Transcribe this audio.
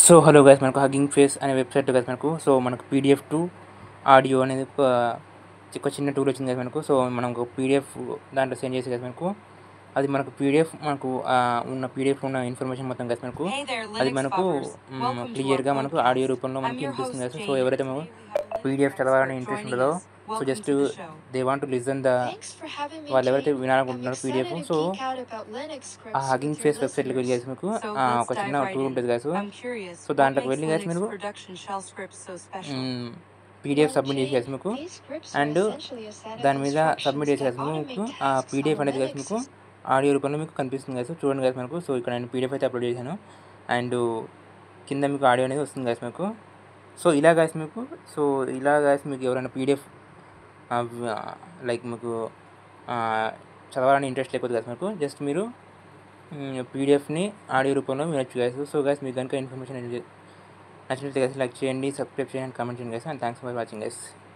So hello guys మనకు hugging face అనే website guys మనకు సో మనకు పీడిఎఫ్ టు ఆడియో అనేది ఒక ఒక చిన్న టూల్ వచ్చింది కదా మనకు సో మనం ఒక పీడిఎఫ్ దాంట్లో సెండ్ చేసి కదా మనకు అది మనకు పీడిఎఫ్ మనకు ఆ, ఉన్న పీడిఎఫ్ ఉన్న ఇన్ఫర్మేషన్ మొత్తం కదా మనకు Hey there, అది Linux మనకు buffers. Welcome to క్లియర్గా our మనకు podcast. ఆడియో రూపంలో I'm మనకి your వినిపిస్తుంది host, కదా సో Jane. ఎవరైతే మనకు పీడిఎఫ్ చదవాలని ఇంట్రెస్ట్ ఉంటుందో so Welcome just to the show. They want listen the Thanks for having me, వాళ్ళు ఎవరైతే Jane. వినాలనుకుంటున్నారో I'm PDF excited so to geek out about Linux scripts ఆ with హగ్గింగ్ your ఫేస్ వెబ్సైట్లోకి వెళ్ళి listeners. guys మీకు So ఆ, let's ఒక చిన్న dive right టూల్ in. ఉంటుంది guys I'm curious, so what దాంట్లోకి makes వెళ్ళి guys Linux మీరు production shell scripts so special? PDF Well, submit చేసి Jane, guys మీకు these scripts and are essentially a set of దాని మీద instructions సబ్మిట్ చేసి that guys మీకు automate ఆ tasks పీడిఎఫ్ on అనేది guys Linux మీకు systems. ఆడియో రూపంలో మీకు కనిపిస్తుంది guys చూడండి guys మనకు సో ఇక్కడ నేను పీడిఎఫ్ అయితే అప్లోడ్ చేశాను అండ్ కింద మీకు ఆడియో అనేది వస్తుంది guys మీకు సో ఇలా guys మీకు సో ఇలా guys మీకు ఎవరైనా పీడిఎఫ్ లైక్ మీకు ఆ, చదవాలని ఇంట్రెస్ట్ లేకపోతే guys మీకు జస్ట్ మీరు పీడిఎఫ్ని ఆడియో రూపంలో వినొచ్చు guys సో guys మీకు కనుక ఇన్ఫర్మేషన్ నచ్చినట్లయితే guys లైక్ చేయండి సబ్స్క్రైబ్ చేయండి కామెంట్ చేయండి guys and thanks for watching guys